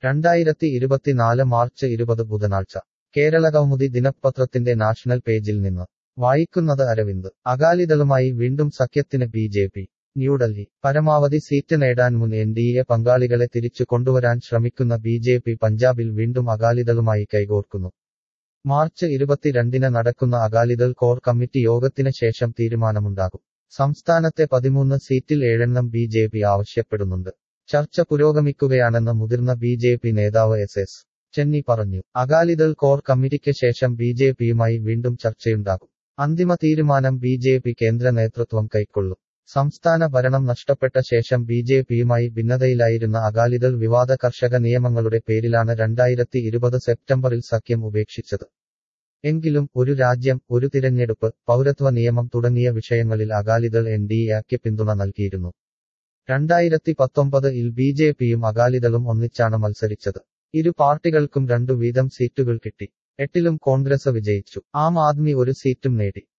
രണ്ടായിരത്തി ഇരുപത്തിനാല് മാർച്ച് ഇരുപത് ബുധനാഴ്ച കേരള കൗമുദി ദിനപത്രത്തിന്റെ നാഷണൽ പേജിൽ നിന്ന് വായിക്കുന്നത് അരവിന്ദ് അകാലിദളുമായി വീണ്ടും സഖ്യത്തിന് ബി ജെ പി ന്യൂഡൽഹി പരമാവധി സീറ്റ് നേടാൻ മുൻ എൻ ഡി എ പങ്കാളികളെ തിരിച്ചു കൊണ്ടുവരാൻ ശ്രമിക്കുന്ന ബി ജെ പി പഞ്ചാബിൽ വീണ്ടും അകാലിദളുമായി കൈകോർക്കുന്നു മാർച്ച് ഇരുപത്തിരണ്ടിന് നടക്കുന്ന അകാലിദൾ കോർ കമ്മിറ്റി യോഗത്തിന് ശേഷം തീരുമാനമുണ്ടാകും സംസ്ഥാനത്തെ പതിമൂന്ന് സീറ്റിൽ ഏഴെണ്ണം ബി ജെ പി ആവശ്യപ്പെടുന്നുണ്ട് ചർച്ച പുരോഗമിക്കുകയാണെന്ന് മുതിർന്ന ബി ജെ പി നേതാവ് എസ് എസ് ചെന്നി പറഞ്ഞു അകാലിദൾ കോർ കമ്മിറ്റിക്ക് ശേഷം ബി ജെ പിയുമായി വീണ്ടും ചർച്ചയുണ്ടാകും അന്തിമ തീരുമാനം ബി ജെ പി കേന്ദ്ര നേതൃത്വം കൈക്കൊള്ളും സംസ്ഥാന ഭരണം നഷ്ടപ്പെട്ട ശേഷം ബി ജെ പിയുമായി ഭിന്നതയിലായിരുന്ന അകാലിദൾ വിവാദ കർഷക നിയമങ്ങളുടെ പേരിലാണ് രണ്ടായിരത്തി ഇരുപത് സെപ്റ്റംബറിൽ സഖ്യം ഉപേക്ഷിച്ചത് എങ്കിലും ഒരു രാജ്യം ഒരു തിരഞ്ഞെടുപ്പ് പൗരത്വ നിയമം തുടങ്ങിയ വിഷയങ്ങളിൽ അകാലിദൾ എൻ ഡി എക്ക് പിന്തുണ നൽകിയിരുന്നു രണ്ടായിരത്തി പത്തൊമ്പത് ഇൽ ബി ജെ പിയും അകാലിദളും ഒന്നിച്ചാണ് മത്സരിച്ചത് ഇരു പാർട്ടികൾക്കും രണ്ടു വീതം സീറ്റുകൾ കിട്ടി എട്ടിലും കോൺഗ്രസ് വിജയിച്ചു ആം ആദ്മി ഒരു സീറ്റും നേടി